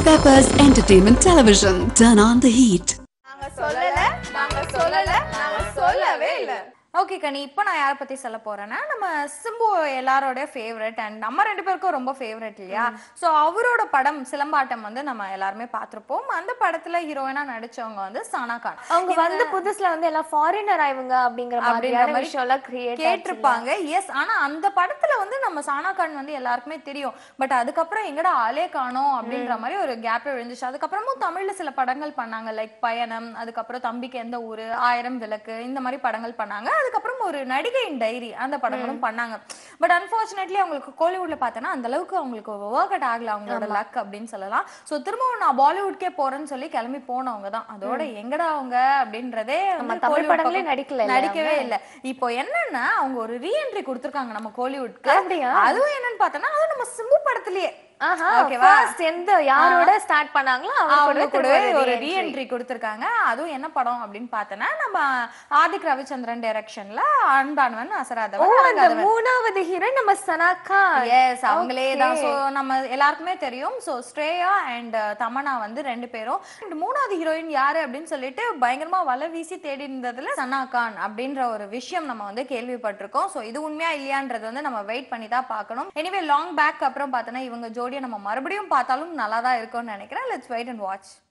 Peppers Entertainment Television. Turn on the heat. நாங்க சொல்லல நாங்க சொல்லல நாங்க சொல்லவே இல்ல ஓகே கனி இப்போ நான் யாரை பத்தி சொல்ல போறேன்னா நம்ம சிம்பு எல்லாரோட ஃபேவரட் அண்ட் நம்ம ரெண்டு பேருக்கும் ரொம்ப ஃபேவரட் இல்லையா ஸோ அவரோட படம் சிலம்பாட்டம் வந்து நம்ம எல்லாருமே பார்த்திருப்போம் அந்த படத்துல ஹீரோயினா நடிச்சவங்க வந்து சானா கான் அவங்க வந்த புதுசுல வந்து எல்லாம் ஃபாரினர் ஆயிவங்க அப்படிங்கிற அப்படிங்கிற மாதிரியான மாதிரி விஷயம் எல்லாம் கிரியேட் கேட்டிருப்பாங்க எஸ் ஆனா அந்த படத்துல வந்து நம்ம சானா கான் வந்து எல்லாருக்குமே தெரியும் பட் அதுக்கப்புறம் எங்கடா ஆளே காணோம் அப்படின்ற மாதிரி ஒரு கேப் விழுந்துச்சு அதுக்கப்புறமும் தமிழ்ல சில படங்கள் பண்ணாங்க லைக் பயணம் அதுக்கப்புறம் தம்பிக்கு எந்த ஊரு ஆயிரம் விளக்கு இந்த மாதிரி படங்கள் பண்ணாங்க அதுக்கப்புறம் ஒரு நடிகையின் டைரி அந்த படங்களும் பண்ணாங்க பட் அன்பார்ச்சுனேட்லி அவங்களுக்கு கோலிவுட்ல பார்த்தோன்னா அந்த அளவுக்கு அவங்களுக்கு ஒர்க் அவுட் ஆகல அவங்களோட லக் அப்படின்னு சொல்லலாம் ஸோ திரும்பவும் நான் பாலிவுட்கே போறேன்னு சொல்லி கிளம்பி போனவங்க தான் அதோட எங்கடா அவங்க அப்படின்றதே நம்ம வந்து தமிழ் Kollywood படங்களே பக்கம் நடிக்கல இல்ல நடிக்கவே அவங்க? இல்ல இப்போ என்னன்னா அவங்க ஒரு ரீஎன்ட்ரி கொடுத்திருக்காங்க நம்ம கோலிவுட்க்கு அப்படியா? அதுவும் என்னன்னு பார்த்தோன்னா அது நம்ம சிம்பு படத்திலேயே ஆஹா ஓகேவா? ஃபர்ஸ்ட் எந்த யாரோட ஸ்டார்ட் பண்ணாங்களோ அவங்க அவங்க கூடவே கூட ஒரு ரீஎன்ட்ரி கொடுத்திருக்காங்க அதுவும் என்ன படம் அப்படின்னு பார்த்தோன்னா நம்ம ஆதிக் ரவிச்சந்திரன் டைரக்ஷன்ல அன்பானவன் ஓ அசராதவன் அந்த அழகாதவன். மூணாவது ஹீரோயின் நம்ம சனாக்கா எஸ் அவங்களே தான் Okay. ஸோ நம்ம எல்லாருக்குமே தெரியும் ஸோ ஸ்ரேயா அண்ட் தமனா வந்து ரெண்டு பேரும் And மூணாவது ஹீரோயின் யாரு அப்படின்னு சொல்லிட்டு பயங்கரமா வலை வீசி தேடி இருந்ததுல சனா கான் அப்படின்ற ஒரு விஷயம் நம்ம வந்து கேள்விப்பட்டிருக்கோம் ஸோ இது உண்மையா இல்லையான்றது வந்து நம்ம வெயிட் பண்ணி தான் பார்க்கணும் எனிவே லாங் பேக் அப்புறம் பார்த்தோன்னா இவங்க ஜோடியை நம்ம மறுபடியும் பார்த்தாலும் நல்லா தான் இருக்கும்னு நினைக்கிறேன் லெட்ஸ் வெயிட் அண்ட் வாட்ச்